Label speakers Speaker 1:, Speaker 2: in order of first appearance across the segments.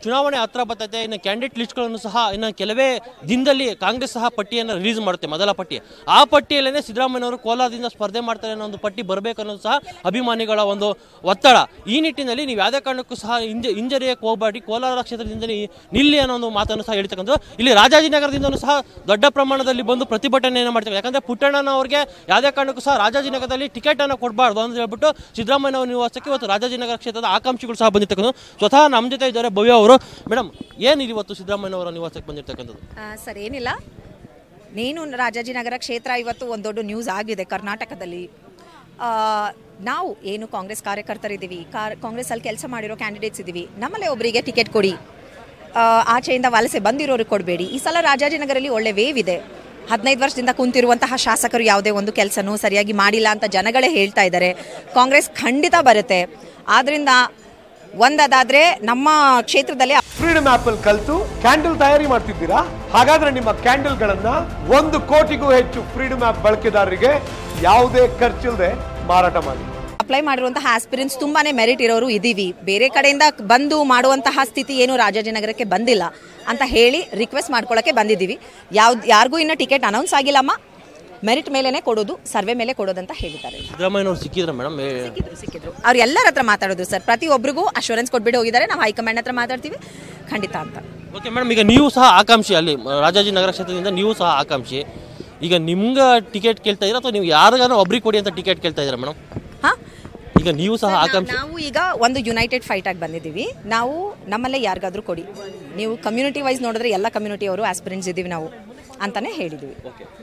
Speaker 1: ಚುನಾವಣೆ ಹತ್ರ ಬರ್ತೈತೆ ಇನ್ನು ಕ್ಯಾಂಡಿಡೇಟ್ ಲಿಸ್ಟ್ಗಳನ್ನು ಸಹ ಇನ್ನು ಕೆಲವೇ ದಿನದಲ್ಲಿ ಕಾಂಗ್ರೆಸ್ ಸಹ ಪಟ್ಟಿಯನ್ನು ರಿಲೀಸ್ ಮಾಡುತ್ತೆ ಮೊದಲ ಪಟ್ಟಿ ಆ ಪಟ್ಟಿಯಲ್ಲೇ ಸಿದ್ದರಾಮಯ್ಯನವರು ಕೋಲಾರದಿಂದ ಸ್ಪರ್ಧೆ ಮಾಡ್ತಾರೆ ಅನ್ನೋ ಒಂದು ಪಟ್ಟಿ ಬರಬೇಕು ಅನ್ನೋದು ಸಹ ಅಭಿಮಾನಿಗಳ ಒಂದು ಒತ್ತಡ ಈ ನಿಟ್ಟಿನಲ್ಲಿ ನೀವು ಯಾವುದೇ ಕಾರಣಕ್ಕೂ ಸಹ ಹಿಂಜ ಹಿಂಜರಿಯಕ್ಕೆ ಹೋಗಬೇಡಿ ಕೋಲಾರ ಕ್ಷೇತ್ರದಿಂದ ನೀ- ನಿಲ್ಲಿ ಅನ್ನೋ ಒಂದು ಮಾತನ್ನು ಸಹ ಹೇಳ್ತಕ್ಕಂಥದ್ದು ಇಲ್ಲಿ ರಾಜಾಜಿನಗರದಿಂದಲೂ ಸಹ ದೊಡ್ಡ ಪ್ರಮಾಣದಲ್ಲಿ ಬಂದು ಪ್ರತಿಭಟನೆಯನ್ನು ಮಾಡ್ತಾರೆ ಯಾಕಂದ್ರೆ ಪುಟ್ಟಣ್ಣನವರಿಗೆ ಯಾವುದೇ ಕಾರಣಕ್ಕೂ ಸಹ ರಾಜಾಜಿನಗರದಲ್ಲಿ ಟಿಕೆಟ್ ಅನ್ನು ಕೊಡಬಾರ್ದು ಅಂತ ಹೇಳ್ಬಿಟ್ಟು ಸಿದ್ದರಾಮಯ್ಯ ಅವರ ನಿವಾಸಕ್ಕೆ ಇವತ್ತು ರಾಜಾಜಿನಗರ ಕ್ಷೇತ್ರದ ಆಕಾಂಕ್ಷಿಗಳು ಸಹ ಬಂದಿರ್ತಕ್ಕಂಥದ್ದು ಸ್ವತಃ ನಮ್ಮ ಜೊತೆ ಇದ್ದಾರೆ ಭವ್ಯ ಅವರು ಮೇಡಮ್ ಏನಿದೆ ಇವತ್ತು ಸಿದ್ದರಾಮಯ್ಯ ಅವರ ನಿವಾಸಕ್ಕೆ ಬಂದಿರ್ತಕ್ಕಂಥದ್ದು
Speaker 2: ಆ, ಸರ್ ಏನಿಲ್ಲ ನೀನು ರಾಜಾಜಿನಗರ ಕ್ಷೇತ್ರ ಇವತ್ತು ಒಂದು ದೊಡ್ಡ ನ್ಯೂಸ್ ಆಗಿದೆ ಕರ್ನಾಟಕದಲ್ಲಿ ಆ, ನಾವು ಏನು ಕಾಂಗ್ರೆಸ್ ಕಾರ್ಯಕರ್ತರಿದ್ದೀವಿ ಕಾರ್ ಕಾಂಗ್ರೆಸ್ಸಲ್ಲಿ ಕೆಲಸ ಮಾಡಿರೋ ಕ್ಯಾಂಡಿಡೇಟ್ಸ್ ಇದ್ದೀವಿ ನಮ್ಮಲ್ಲೇ ಒಬ್ಬರಿಗೆ ಟಿಕೆಟ್ ಕೊಡಿ ಆ, ಆಚೆಯಿಂದ ವಲಸೆ ಬಂದಿರೋರಿಗೆ ಕೊಡಬೇಡಿ ಈ ಸಲ ರಾಜಾಜಿನಗರಲ್ಲಿ ಒಳ್ಳೆ ವೇವ್ ಇದೆ ಹದಿನೈದು ವರ್ಷದಿಂದ ಕುಂತಿರುವಂತಹ ಶಾಸಕರು ಯಾವುದೇ ಒಂದು ಕೆಲಸನೂ ಸರಿಯಾಗಿ ಮಾಡಿಲ್ಲ ಅಂತ ಜನಗಳೇ ಹೇಳ್ತಾ ಇದ್ದಾರೆ ಕಾಂಗ್ರೆಸ್ ಖಂಡಿತ ಬರುತ್ತೆ ಆದ್ದರಿಂದ ಒಂದದಾದರೆ ನಮ್ಮ ಕ್ಷೇತ್ರದಲ್ಲಿ
Speaker 3: ಫ್ರೀಡಮ್ ಆಪ್ ಅಲ್ಲಿ ಕಲ್ತು ಕ್ಯಾಂಡಲ್ ತಯಾರಿ ಮಾಡ್ತಿದ್ದೀರಾ ಹಾಗಾದ್ರೆ ನಿಮ್ಮ ಕ್ಯಾಂಡಲ್ ಗಳನ್ನ ಒಂದು ಕೋಟಿಗೂ ಹೆಚ್ಚು ಫ್ರೀಡಮ್ ಆಪ್ ಬಳಕೆದಾರರಿಗೆ ಯಾವುದೇ ಖರ್ಚಿಲ್ಲದೆ ಮಾರಾಟ ಮಾಡಿ
Speaker 2: ಅಪ್ಲೈ ಮಾಡಿರುವಂತಹ ಆಸ್ಪಿರೆಂಟ್ಸ್ ತುಂಬಾನೇ ಮೆರಿಟ್ ಇರೋರು ಇದೀವಿ ಬೇರೆ ಕಡೆಯಿಂದ ಬಂದು ಮಾಡುವಂತಹ ಸ್ಥಿತಿ ಏನು ರಾಜಾಜಿನಗರಕ್ಕೆ ಬಂದಿಲ್ಲ ಅಂತ ಹೇಳಿ ರಿಕ್ವೆಸ್ಟ್ ಮಾಡ್ಕೊಳ್ಳೋಕೆ ಬಂದಿದ್ದೀವಿ ಯಾವ್ದು ಯಾರಿಗೂ ಇನ್ನೂ ಟಿಕೆಟ್ ಅನೌನ್ಸ್ ಆಗಿಲ್ಲಮ್ಮ ಮೆರಿಟ್ ಮೇಲೇನೆ ಕೊಡೋದು ಸರ್ವೆ ಮೇಲೆ ಕೊಡೋದಂತ ಹೇಳಿದ್ದಾರೆ
Speaker 1: ಸಿದ್ದರಾಮಯ್ಯನವರು ಸಿಕ್ಕಿದ್ರೆ ಮೇಡಮ್
Speaker 2: ಸಿಕ್ಕಿದ್ರು ಸಿಕ್ಕಿದ್ರು ಅವ್ರು ಎಲ್ಲರ ಹತ್ರ ಮಾತಾಡೋದು ಸರ್ ಪ್ರತಿಯೊಬ್ಬರಿಗೂ ಅಶ್ಯೂರೆನ್ಸ್ ಕೊಟ್ಬಿಟ್ಟು ಹೋಗಿದ್ದಾರೆ ನಾವು ಹೈಕಮಾಂಡ್ ಹತ್ರ ಮಾತಾಡ್ತೀವಿ ಖಂಡಿತ ಅಂತ
Speaker 1: ಓಕೆ ಮೇಡಮ್ ಈಗ ನೀವು ಸಹ ಆಕಾಂಕ್ಷಿ ಅಲ್ಲಿ ಮ, ರಾಜಾಜಿನಗರ ಕ್ಷೇತ್ರದಿಂದ ನೀವು ಸಹ ಆಕಾಂಕ್ಷಿ ಈಗ ನಿಮ್ಗೆ ಟಿಕೆಟ್ ಕೇಳ್ತಾ ಇದ್ದೀರಾ ಅಥವಾ ನೀವು ಯಾರಿಗಾರು ಒಬ್ರಿಗೆ ಕೊಡಿ ಅಂತ ಟಿಕೆಟ್ ಕೇಳ್ತಾ ಇದ್ದೀರಾ ಮೇಡಮ್
Speaker 2: ಹಾಂ
Speaker 1: ಈಗ ನೀವು ಸಹ ಆಕಾಂಕ್ಷಿ
Speaker 2: ನಾವು ಈಗ ಒಂದು ಯುನೈಟೆಡ್ ಫೈಟ್ ಆಗಿ ಬಂದಿದ್ದೀವಿ ನಾವು ನಮ್ಮಲ್ಲೇ ಯಾರಿಗಾದ್ರೂ ಕೊಡಿ ನೀವು ಕಮ್ಯುನಿಟಿ ವೈಸ್ ನೋಡಿದ್ರೆ ಎಲ್ಲ ಕಮ್ಯುನಿಟಿಯವರು ಆಸ್ಪಿರೆಂಟ್ಸ್ ಇದ್ದೀವಿ ನಾವು ಅಂತಾನೆ ಹೇಳಿದ್ದೀವಿ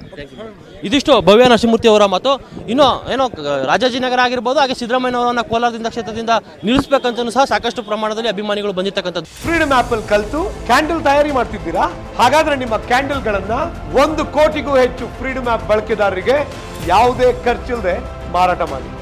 Speaker 1: ಇದಿಷ್ಟು ಭವ್ಯ ನರಸಿಂಹಮೂರ್ತಿ ಅವರ ಮಾತು ಇನ್ನು ಏನೋ ಕ- ರಾಜಾಜಿನಗರ ಆಗಿರ್ಬೋದು ಹಾಗೆ ಸಿದ್ದರಾಮಯ್ಯನವರನ್ನ ಕೋಲಾರದಿಂದ ಕ್ಷೇತ್ರದಿಂದ ನಿಲ್ಲಿಸ್ಬೇಕಂತಲೂ ಸಹ ಸಾಕಷ್ಟು ಪ್ರಮಾಣದಲ್ಲಿ ಅಭಿಮಾನಿಗಳು ಬಂದಿರ್ತಕ್ಕಂಥದ್ದು
Speaker 3: ಫ್ರೀಡಮ್ ಆಪ್ ಅಲ್ಲಿ ಕಲ್ತು ಕ್ಯಾಂಡಲ್ ತಯಾರಿ ಮಾಡ್ತಿದ್ದೀರಾ ಹಾಗಾದ್ರೆ ನಿಮ್ಮ ಕ್ಯಾಂಡಲ್ ಗಳನ್ನ ಒಂದು ಕೋಟಿಗೂ ಹೆಚ್ಚು ಫ್ರೀಡಮ್ ಆಪ್ ಬಳಕೆದಾರರಿಗೆ ಯಾವುದೇ ಖರ್ಚಿಲ್ಲದೆ ಮಾರಾಟ ಮಾಡಿ